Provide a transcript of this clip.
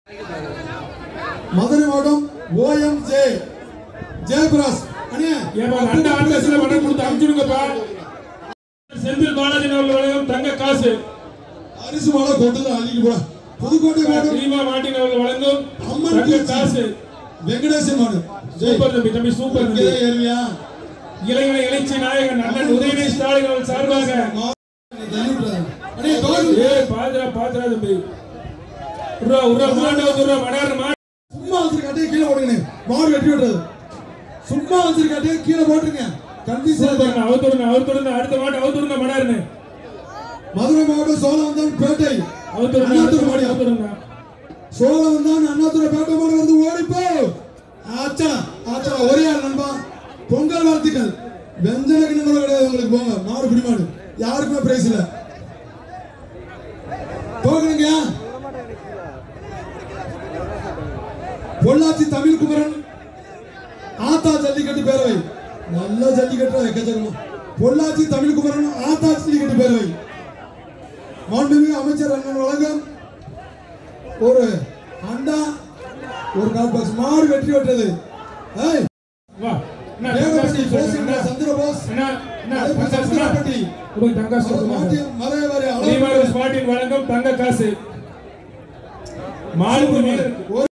மதுரை மாவட்டம் OEM J ஜெயபிராஸ் அண்ணே ஏப்பா ரெண்டு ஆண்டர்ஸ்ல பணம் கொடுத்து அனுப்பிச்சுடுங்கப்பா செந்தில் பாலாஜி அவர்கள் வழங்கும் தங்க காசு அரிசி மாலை கொண்டு தான் அள்ளிட்டு போட புதுக்கோட்டை மாவட்டம் ரீமா மார்டின் அவர்கள் வழங்கும் அம்மன் தங்க திருச்சி. காசு வெங்கடேசன் மாடு சூப்பர் தம்பி தம்பி சூப்பர் தம்பி இங்கே ஏறுவியா இளைஞர் எழுச்சி நாயகன் அண்ணன் உதயநிதி ஸ்டாலின் அவர்கள் சார்பாக தள்ளி விட்டுறாரு. அண்ணே டோக்கன் ஏ பாத்ரா பாத்ரா தம்பி உருவா உருவா மாண்டவத்து உருவா மடார் மாடு சும்மா வச்சிருக்காட்டே கீழே போடுங்க மாடு வெட்டி விட்டுறது சும்மா வச்சிருக்காட்டே கீழே போட்டுருங்க கண்டிஷன் சூப்பர்ண்ணா அவத்துடுங்க அவத்துடுங்க அடுத்த மாட்டு அவத்துடுங்க மடாருன்னு மதுரை மாவட்டம் சோழவந்தான் பேட்டை அவத்துடுங்க அண்ணாத்துறை அடுத்த மாடு மாடு அவத்துடுங்க சோழவந்தான் அண்ணாத்துறை பேட்டை மாடு வந்து ஓடிப்போ ஆச்சா ஆச்சா ஒரே ஆள் நண்பா பொங்கல் வாழ்த்துக்கள் வெஞ்சன கிணறு கிடையாது உங்களுக்கு போங்க மாடு பிடி மாடு யாருக்குமே பிரைஸ் இல்ல போகணுங்க பொள்ளாச்சி தமிழ் குமரன் ஆத்தா ஜல்லிக்கட்டு பேரவை நல்ல ஜல்லிக்கட்டு எக்கச்சக்கமா பொள்ளாச்சி தமிழ் குமரன் ஆத்தா ஜல்லிக்கட்டு பேரவை மாண்புமிகு அமைச்சர் அண்ணன் வழங்கும் ஒரு அண்டா ஒரு கால் பாக்ஸ் மாடு வெற்றி பெற்றது ஏய் வா என்ன வேகப்பட்டி தங்க காசு போஸ் சந்திர போஸ் என்ன என்ன அதே தங்க காசு சந்திரப்பட்டி கொடுங்க தங்க காசு அவர் கொடுங்க மாட்டி மலையவாரி ரீமா ஸ்மார்ட்டின் வழங்கும் தங்க காசு மாடு வீரருக்கு ஒரு